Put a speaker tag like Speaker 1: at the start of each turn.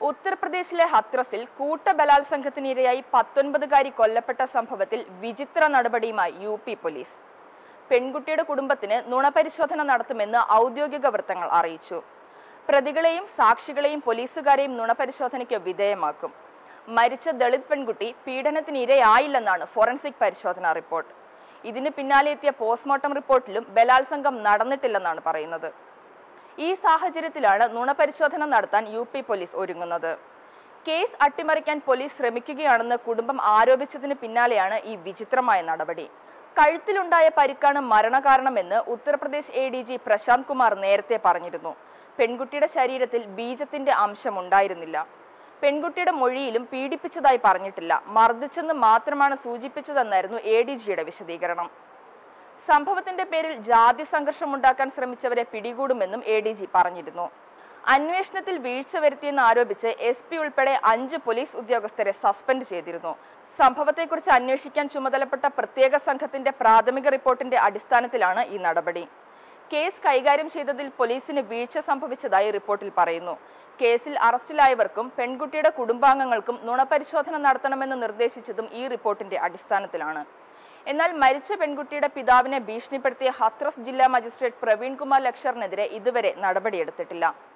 Speaker 1: ഉത്തർപ്രദേശിലെ ഹത്രസിൽ കൂട്ടബലാത്സംഗത്തിനിരയായി പത്തൊൻപതുകാരി കൊല്ലപ്പെട്ട സംഭവത്തിൽ വിചിത്ര നടപടിയുമായി യു പി പോലീസ് പെൺകുട്ടിയുടെ കുടുംബത്തിന് നുണപരിശോധന നടത്തുമെന്ന് ഔദ്യോഗിക വൃത്തങ്ങൾ അറിയിച്ചു പ്രതികളെയും സാക്ഷികളെയും പോലീസുകാരെയും നുണപരിശോധനയ്ക്ക് വിധേയമാക്കും മരിച്ച ദളിത് പെൺകുട്ടി പീഡനത്തിന് ഇരയായില്ലെന്നാണ് ഫോറൻസിക് പരിശോധനാ റിപ്പോർട്ട് ഇതിന് പിന്നാലെ എത്തിയ പോസ്റ്റ്മോർട്ടം റിപ്പോർട്ടിലും ബലാത്സംഗം നടന്നിട്ടില്ലെന്നാണ് പറയുന്നത് ഈ സാഹചര്യത്തിലാണ് നുണപരിശോധന നടത്താൻ യു പി പോലീസ് ഒരുങ്ങുന്നത് കേസ് അട്ടിമറിക്കാൻ പോലീസ് ശ്രമിക്കുകയാണെന്ന് കുടുംബം ആരോപിച്ചതിന് പിന്നാലെയാണ് ഈ വിചിത്രമായ നടപടി കഴുത്തിലുണ്ടായ പരിക്കാണ് മരണകാരണമെന്ന് Uttar Pradesh A D G Prashant Kumar നേരത്തെ പറഞ്ഞിരുന്നു പെൺകുട്ടിയുടെ ശരീരത്തിൽ ബീജത്തിന്റെ അംശം ഉണ്ടായിരുന്നില്ല പെൺകുട്ടിയുടെ മൊഴിയിലും പീഡിപ്പിച്ചതായി പറഞ്ഞിട്ടില്ല മർദ്ദിച്ചെന്ന് മാത്രമാണ് സൂചിപ്പിച്ചതെന്നായിരുന്നു എ ഡി ജിയുടെ വിശദീകരണം സംഭവത്തിന്റെ പേരിൽ ജാതി സംഘർഷമുണ്ടാക്കാൻ ശ്രമിച്ചവരെ പിടികൂടുമെന്നും എ ഡി ജി പറഞ്ഞിരുന്നു അന്വേഷണത്തിൽ വീഴ്ച വരുത്തിയെന്ന് ആരോപിച്ച് എസ് പി ഉൾപ്പെടെ അഞ്ച് പോലീസ് ഉദ്യോഗസ്ഥരെ സസ്പെൻഡ് ചെയ്തിരുന്നു സംഭവത്തെക്കുറിച്ച് അന്വേഷിക്കാൻ ചുമതലപ്പെട്ട പ്രത്യേക സംഘത്തിന്റെ പ്രാഥമിക റിപ്പോർട്ടിന്റെ അടിസ്ഥാനത്തിലാണ് ഈ നടപടി കേസ് കൈകാര്യം ചെയ്തതിൽ പോലീസിന് വീഴ്ച സംഭവിച്ചതായി റിപ്പോർട്ടിൽ പറയുന്നു കേസിൽ അറസ്റ്റിലായവർക്കും പെൺകുട്ടിയുടെ കുടുംബാംഗങ്ങൾക്കും നുണപരിശോധന നടത്തണമെന്ന് നിർദ്ദേശിച്ചതും ഈ റിപ്പോർട്ടിന്റെ അടിസ്ഥാനത്തിലാണ് എന്നാൽ മരിച്ച പെൺകുട്ടിയുടെ പിതാവിനെ ഭീഷണിപ്പെടുത്തിയ ഹത്രസ് ജില്ലാ മജിസ്ട്രേറ്റ് പ്രവീൺ കുമാർ ലക്ഷറിനെതിരെ ഇതുവരെ നടപടിയെടുത്തിട്ടില്ല